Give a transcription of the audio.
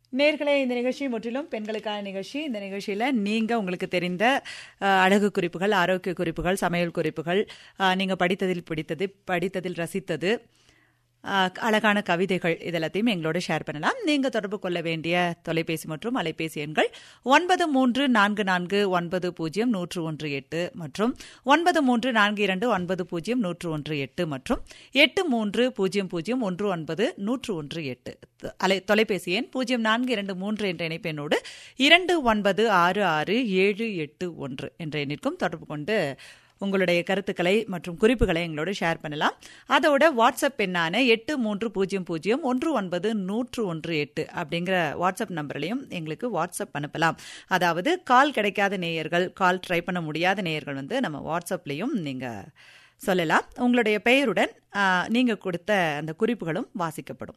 நேர்களே இந்த நிகழ்ச்சி முற்றிலும் பெண்களுக்கான நிகழ்ச்சி இந்த நிகழ்ச்சியில் நீங்கள் உங்களுக்கு தெரிந்த அஹ், அழகு குறிப்புகள் ஆரோக்கிய குறிப்புகள் சமையல் குறிப்புகள் அஹ், நீங்கள் படித்ததில் பிடித்தது படித்ததில் ரசித்தது அஹ், அழகான கவிதைகள் இதெல்லாத்தையும் எங்களோட ஷேர் பண்ணலாம் நீங்கள் தொடர்பு கொள்ள வேண்டிய தொலைபேசி மற்றும் அலைபேசி எண்கள் ஒன்பது மூன்று நான்கு நான்கு ஒன்பது பூஜ்ஜியம் நூற்று ஒன்று எட்டு மற்றும் ஒன்பது மூன்று நான்கு இரண்டு ஒன்பது பூஜ்ஜியம் நூற்று ஒன்று எட்டு மற்றும் எட்டு மூன்று பூஜ்ஜியம் பூஜ்ஜியம் ஒன்று ஒன்பது நூற்று ஒன்று எட்டு த- அலை தொலைபேசி எண் பூஜ்ஜியம் நான்கு இரண்டு மூன்று என்ற இணைப்பெண்ணோடு இரண்டு ஒன்பது ஆறு ஆறு ஏழு எட்டு ஒன்று என்ற எண்ணிற்கும் தொடர்பு கொண்டு உங்களுடைய கருத்துக்களை மற்றும் குறிப்புகளை எங்களோட ஷேர் பண்ணலாம் அதோட வாட்ஸ்அப் எண்ணான எட்டு மூன்று பூஜ்ஜியம் பூஜ்ஜியம் ஒன்று ஒன்பது நூற்று ஒன்று எட்டு அப்படிங்கிற வாட்ஸ்அப் நம்பர்லையும் எங்களுக்கு வாட்ஸ்அப் அனுப்பலாம் அதாவது கால் கிடைக்காத நேயர்கள் கால் ட்ரை பண்ண முடியாத நேயர்கள் வந்து நம்ம வாட்ஸ்அப்லேயும் நீங்கள் சொல்லலாம் உங்களுடைய பெயருடன் ஆ, நீங்க கொடுத்த அந்த குறிப்புகளும் வாசிக்கப்படும்